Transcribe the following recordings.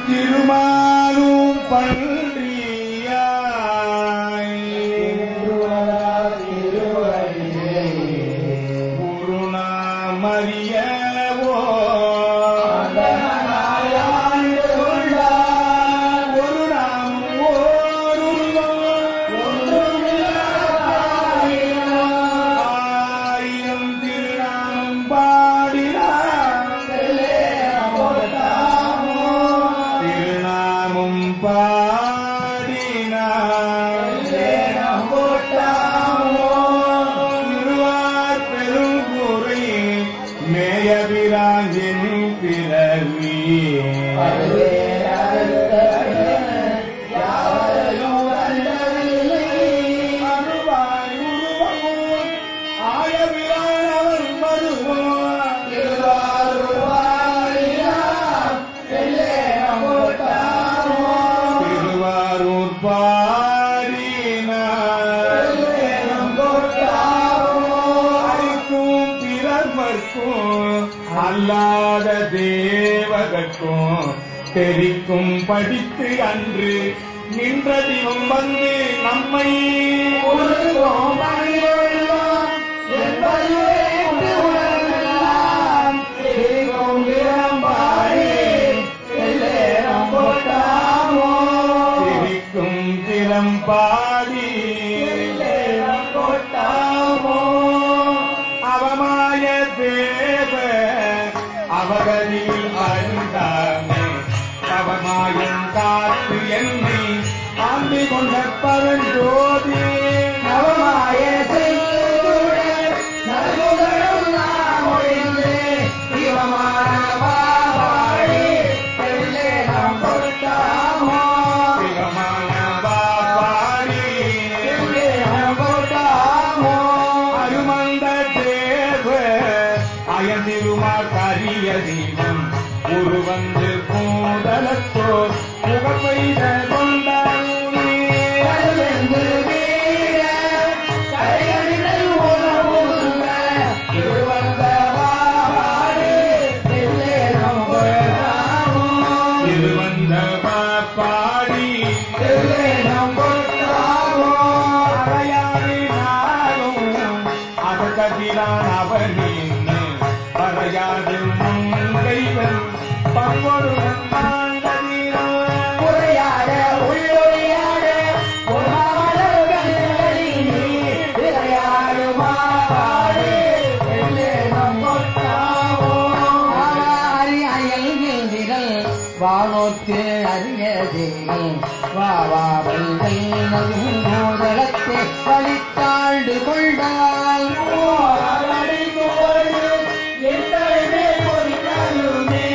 திருமாலும் பன்றியாய் குருநாமறியவோ ஒரு நாம் ஆயிரம் திருநாம் பாடினார் திருநாமம் பாடினார் திருவார் பெருங்குறை மேயபிராஞ்சின் பிறவி அருவாய் உருவமும் ஆயபிரானவர் மருவம் திருவாரூர் பாடினார் அரிக்கும் பிறர்மர்க்கும் அல்லாத தேவகற்கும் தெரிக்கும் படித்து அன்று நின்ற தினம் வந்து நம்மை தெரிக்கும் திறம் பாடி அவமாய தேவ அவகலில் அழுந்தாமே அவமாயம் காத்து என்னை ஆண்டு கொண்ட பரஞ்சோதி நவமாய செய்துடன் நல்குகளும் நாம் ஒழிந்து சிவமானவாடி செல்லே நாம் கொட்டாமோ சிவமான பாடி செல்லே நாம் கொட்டாமோ அருமந்த தேவ அயந்திருமா கரிய தீபம் ஒரு வந்து கூதலத்தோ முகப்பெய்த கொண்டாடி கருவெந்து வீர கரையடிகள் உணவுங்க திருவந்தவாடி செல்லே நாம் கொட்டாமோ திருவந்த பாடி செல்லே நாம் கொட்டாமோ அறையாடி நாளும் அதகதிலான் அவனின் பறையாது முன்கைவன் பங்கொருடன் மாண்டதினான் உரையாட உள்ளொழியாட பொன்னாமலர்களினி விளையாடுமாடு என்று நம் கொட்டாவோ ஆவாரி அயல் வீதிகள் வானோர்க்கு அரியதேகள் வாவாவல்கள் நகும் போதலத்தை வழித்தாண்டு கொண்டால் அடி கோடு எந்தமே பொறிக்கலுமே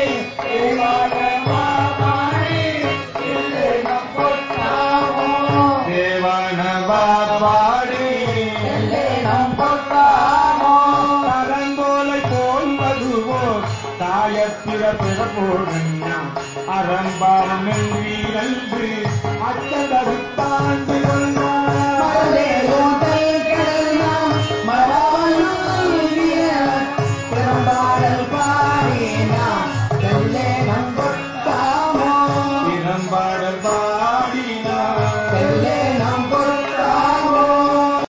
தேவனவா பாடி பரந்தோலை போல் மதுவோ தாயத்திர பிறப்போடும் அறம்பாவம் வீரன்று அச்சதறுத்தாண்டு கொண்டார் மரதே